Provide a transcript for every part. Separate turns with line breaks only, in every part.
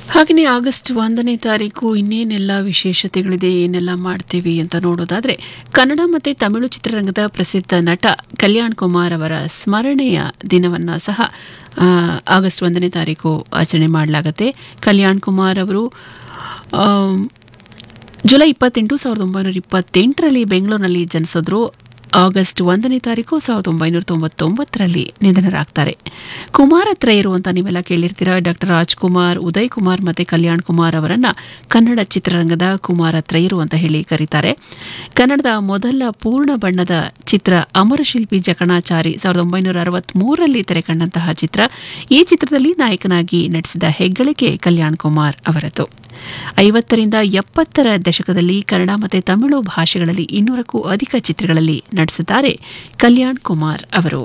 ಹಾಗೆಯೇ ಆಗಸ್ಟ್ ಒಂದನೇ ತಾರೀಕು ಇನ್ನೇನೆಲ್ಲ ವಿಶೇಷತೆಗಳಿದೆ ಏನೆಲ್ಲ ಮಾಡ್ತೀವಿ ಅಂತ ನೋಡೋದಾದ್ರೆ ಕನ್ನಡ ಮತ್ತು ತಮಿಳು ಚಿತ್ರರಂಗದ ಪ್ರಸಿದ್ಧ ನಟ ಕಲ್ಯಾಣ್ ಕುಮಾರ್ ಅವರ ಸ್ಮರಣೆಯ ದಿನವನ್ನ ಸಹ ಆ, ಆಗಸ್ಟ್ ಒಂದನೇ ತಾರೀಕು ಆಚರಣೆ ಮಾಡಲಾಗುತ್ತೆ ಕಲ್ಯಾಣ್ ಕುಮಾರ್ ಅವರು ಆಮ್, ಜುಲೈ ಇಪ್ಪತ್ತೆಂಟು ಸಾವಿರದ ಒಂಬೈನೂರ ಇಪ್ಪತ್ತೆಂಟರಲ್ಲಿ ಬೆಂಗಳೂರಿನಲ್ಲಿ ಜನಿಸಿದ್ರು ಆಗಸ್ಟ್ ಒಂದನೇ ತಾರೀಕು ಸಾವಿರದ ಒಂಬೈನೂರ ತೊಂಬತ್ತೊಂಬತ್ತರಲ್ಲಿ ನಿಧನರಾಗ್ತಾರೆ ಕುಮಾರ ತ್ರಯರು ಅಂತ ನೀವೆಲ್ಲ ಕೇಳಿರ್ತೀರಾ ಡಾಕ್ಟರ್ ರಾಜ್ಕುಮಾರ್ ಉದಯ್ ಕುಮಾರ್ ಮತ್ತೆ ಕಲ್ಯಾಣ್ ಕುಮಾರ್ ಅವರನ್ನ ಕನ್ನಡ ಚಿತ್ರರಂಗದ ಕುಮಾರ ತ್ರಯರು ಅಂತ ಹೇಳಿ ಕರೀತಾರೆ ಕನ್ನಡದ ಮೊದಲ ಪೂರ್ಣ ಬಣ್ಣದ ಚಿತ್ರ ಅಮರಶಿಲ್ಪಿ ಜಕಣಾಚಾರಿ ಸಾವಿರದ ಒಂಬೈನೂರ ಅರವತ್ಮೂರರಲ್ಲಿ ತೆರೆಕಂಡಂತಹ ಚಿತ್ರ ಈ ಚಿತ್ರದಲ್ಲಿ ನಾಯಕನಾಗಿ ನಟಿಸಿದ ಹೆಗ್ಗಳಿಕೆ ಕಲ್ಯಾಣ್ ಕುಮಾರ್ ಅವರದ್ದು ಐವತ್ತರಿಂದ ಎಪ್ಪತ್ತರ ದಶಕದಲ್ಲಿ ಕನ್ನಡ ಮತ್ತು ತಮಿಳು ಭಾಷೆಗಳಲ್ಲಿ ಇನ್ನೂರಕ್ಕೂ ಅಧಿಕ ಚಿತ್ರಗಳಲ್ಲಿ ನಟಿಸಿದ್ದಾರೆ ಕಲ್ಯಾಣ್ ಕುಮಾರ್ ಅವರು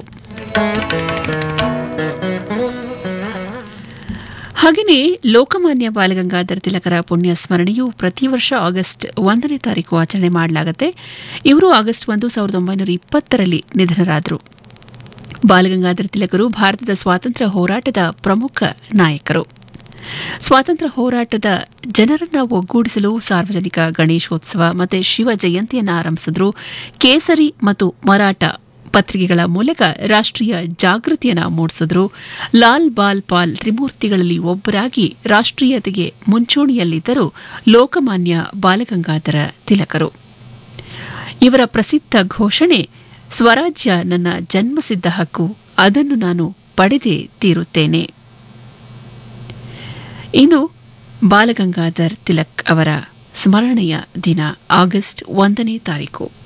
ಹಾಗೆಯೇ ಲೋಕಮಾನ್ಯ ಬಾಲಗಂಗಾಧರ ತಿಲಕರ ಪುಣ್ಯ ಸ್ಮರಣೆಯು ಪ್ರತಿ ವರ್ಷ ಆಗಸ್ಟ್ ಒಂದನೇ ತಾರೀಕು ಆಚರಣೆ ಮಾಡಲಾಗುತ್ತೆ ಇವರು ಆಗಸ್ಟ್ ಒಂದು ಸಾವಿರದ ಒಂಬೈನೂರ ಇಪ್ಪತ್ತರಲ್ಲಿ ನಿಧನರಾದರು ಬಾಲಗಂಗಾಧರ ತಿಲಕರು ಭಾರತದ ಸ್ವಾತಂತ್ರ್ಯ ಹೋರಾಟದ ಪ್ರಮುಖ ನಾಯಕರು ಸ್ವಾತಂತ್ರ್ಯ ಹೋರಾಟದ ಜನರನ್ನ ಒಗ್ಗೂಡಿಸಲು ಸಾರ್ವಜನಿಕ ಗಣೇಶೋತ್ಸವ ಮತ್ತು ಶಿವ ಜಯಂತಿಯನ್ನು ಆರಂಭಿಸಿದ್ರು ಕೇಸರಿ ಮತ್ತು ಮರಾಠ ಪತ್ರಿಕೆಗಳ ಮೂಲಕ ರಾಷ್ಟ್ರೀಯ ಜಾಗೃತಿಯನ್ನು ಮೂಡಿಸಿದ್ರು ಲಾಲ್ ಬಾಲ್ ಪಾಲ್ ತ್ರಿಮೂರ್ತಿಗಳಲ್ಲಿ ಒಬ್ಬರಾಗಿ ರಾಷ್ಟ್ರೀಯತೆಗೆ ಮುಂಚೂಣಿಯಲ್ಲಿದ್ದರು ಲೋಕಮಾನ್ಯ ಬಾಲಗಂಗಾಧರ ತಿಲಕರು ಇವರ ಪ್ರಸಿದ್ಧ ಘೋಷಣೆ ಸ್ವರಾಜ್ಯ ನನ್ನ ಜನ್ಮಸಿದ್ಧ ಹಕ್ಕು ಅದನ್ನು ನಾನು ಪಡೆದೇ ತೀರುತ್ತೇನೆ ಇಂದು ಬಾಲಗಂಗಾಧರ್ ತಿಲಕ್ ಅವರ ಸ್ಮರಣೆಯ ದಿನ ಆಗಸ್ಟ್ ಒಂದನೇ ತಾರೀಕು